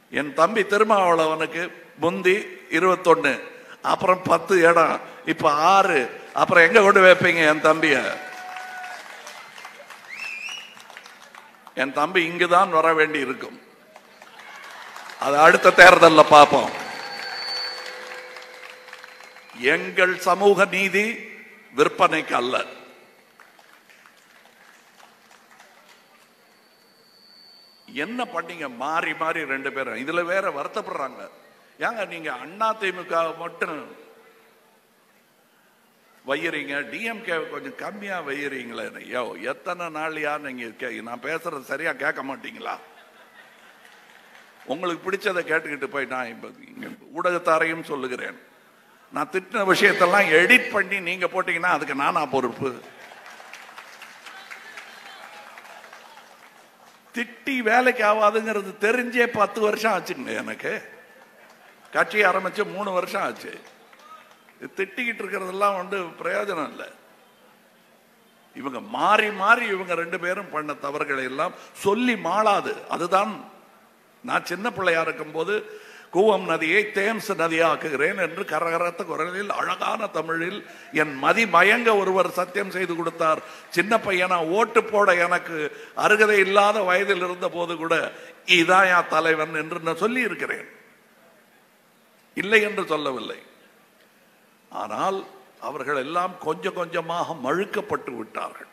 என் தம்பி திருமாவளவனுக்கு முந்தி இருபத்தொன்னு அப்புறம் பத்து இடம் இப்ப ஆறு அப்புறம் எங்க கொண்டு வைப்பீங்க என் தம்பிய என் தம்பி இங்குதான் வர வேண்டி இருக்கும் அது அடுத்த தேர்தல்ல பார்ப்போம் எங்கள் சமூக நீதி விற்பனைக்கு அல்ல என்ன பண்ணீங்க மாறி மாறி ரெண்டு பேரும் இதுல வேற வருத்தப்படுறாங்க ஏங்க நீங்க அண்ணா திமுக மட்டும் வையறீங்க டிஎம்கே கொஞ்சம் கம்மியா வையறீங்களே ஐயோ எத்தனை நாளையா நீங்க கே- நான் பேசுறது சரியா கேட்க மாட்டீங்களா உங்களுக்கு பிடிச்சதை கேட்டுக்கிட்டு போய் நான் இப்ப இங்க ஊடகத்தாரையும் சொல்லுகிறேன் நான் திட்டின விஷயத்தெல்லாம் எடிட் பண்ணி நீங்க போட்டீங்கன்னா அதுக்கு நானா பொறுப்பு திட்டி வேலைக்கு ஆகாதுங்கிறது தெரிஞ்சே பத்து வருஷம் ஆச்சுங்க எனக்கு கட்சி ஆரம்பிச்சு மூணு வருஷம் ஆச்சு இது திட்டிக்கிட்டு இருக்கிறதெல்லாம் வந்து பிரயோஜனம் இல்லை இவங்க மாறி மாறி இவங்க ரெண்டு பேரும் பண்ண தவறுகளை எல்லாம் சொல்லி மாளாது அதுதான் நான் சின்ன பிள்ளையா இருக்கும்போது கூவம் நதியை தேம்ஸ் நதியாக்குகிறேன் என்று கரகரத்த குரலில் அழகான தமிழில் என் மதி மயங்க ஒருவர் சத்தியம் செய்து கொடுத்தார் சின்ன பையனா ஓட்டு போட எனக்கு அருகதை இல்லாத வயதில் இருந்த போது கூட இதான் என் தலைவன் என்று நான் சொல்லி இருக்கிறேன் இல்லை என்று சொல்லவில்லை ஆனால் அவர்கள் எல்லாம் கொஞ்சம் கொஞ்சமாக மழுக்கப்பட்டு விட்டார்கள்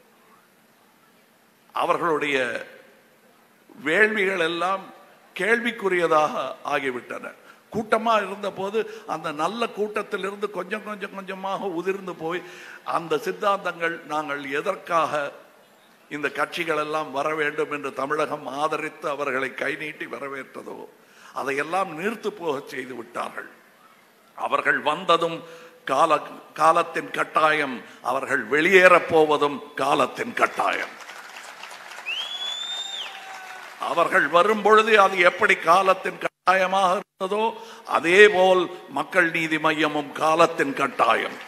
அவர்களுடைய வேள்விகள் எல்லாம் கேள்விக்குரியதாக ஆகிவிட்டன கூட்டமா இருந்த போது அந்த நல்ல கூட்டத்திலிருந்து கொஞ்சம் கொஞ்சம் கொஞ்சமாக உதிர்ந்து போய் அந்த சித்தாந்தங்கள் நாங்கள் எதற்காக இந்த கட்சிகள் எல்லாம் வர வேண்டும் என்று தமிழகம் ஆதரித்து அவர்களை கை நீட்டி வரவேற்றதோ அதையெல்லாம் நீர்த்து போக செய்து விட்டார்கள் அவர்கள் வந்ததும் கால காலத்தின் கட்டாயம் அவர்கள் வெளியேறப் போவதும் காலத்தின் கட்டாயம் அவர்கள் வரும் பொழுது அது எப்படி காலத்தின் கட்டாயமாக இருந்ததோ அதே போல் மக்கள் நீதி மையமும் காலத்தின் கட்டாயம்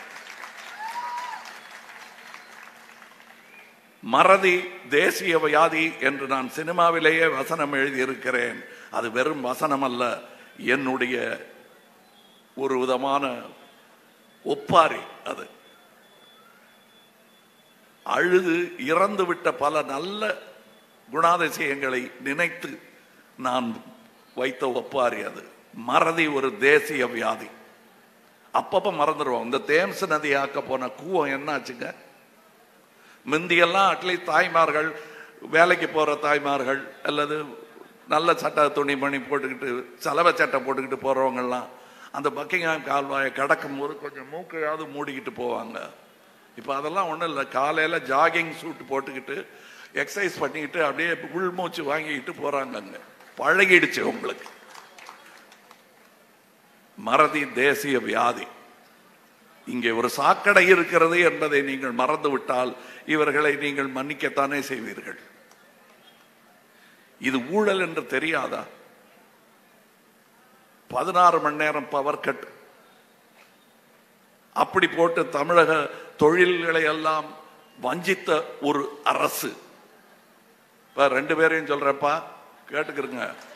மறதி தேசிய வியாதி என்று நான் சினிமாவிலேயே வசனம் எழுதியிருக்கிறேன் அது வெறும் வசனம் அல்ல என்னுடைய ஒரு விதமான ஒப்பாரி அது அழுது இறந்து விட்ட பல நல்ல குணாதிசயங்களை நினைத்து நான் வைத்த ஒப்பாரி அது மறதி ஒரு தேசிய வியாதி அப்பப்ப மறந்துடுவோம் இந்த தேம்ஸ் நதி ஆக்க போன கூவம் என்னாச்சுங்க முந்தியெல்லாம் அட்லீஸ்ட் தாய்மார்கள் வேலைக்கு போற தாய்மார்கள் அல்லது நல்ல சட்ட துணிமணி போட்டுக்கிட்டு சலவை சட்டை போட்டுக்கிட்டு போறவங்கெல்லாம் அந்த பக்கிங்ஹாம் கால்வாயை கடக்கும் போது கொஞ்சம் மூக்கையாவது மூடிக்கிட்டு போவாங்க இப்போ அதெல்லாம் ஒன்றும் இல்லை காலையில் ஜாகிங் சூட் போட்டுக்கிட்டு எக்ஸசைஸ் பண்ணிக்கிட்டு அப்படியே உள்மூச்சு வாங்கிக்கிட்டு போறாங்க அங்க பழகிடுச்சு உங்களுக்கு மறதி தேசிய வியாதி இங்கே ஒரு சாக்கடை இருக்கிறது என்பதை நீங்கள் மறந்து விட்டால் இவர்களை நீங்கள் மன்னிக்கத்தானே செய்வீர்கள் இது ஊழல் என்று தெரியாதா பதினாறு மணி நேரம் பவர் கட் அப்படி போட்டு தமிழக தொழில்களை எல்லாம் வஞ்சித்த ஒரு அரசு இப்ப ரெண்டு பேரையும் சொல்றப்பா கேட்டுக்கிறங்க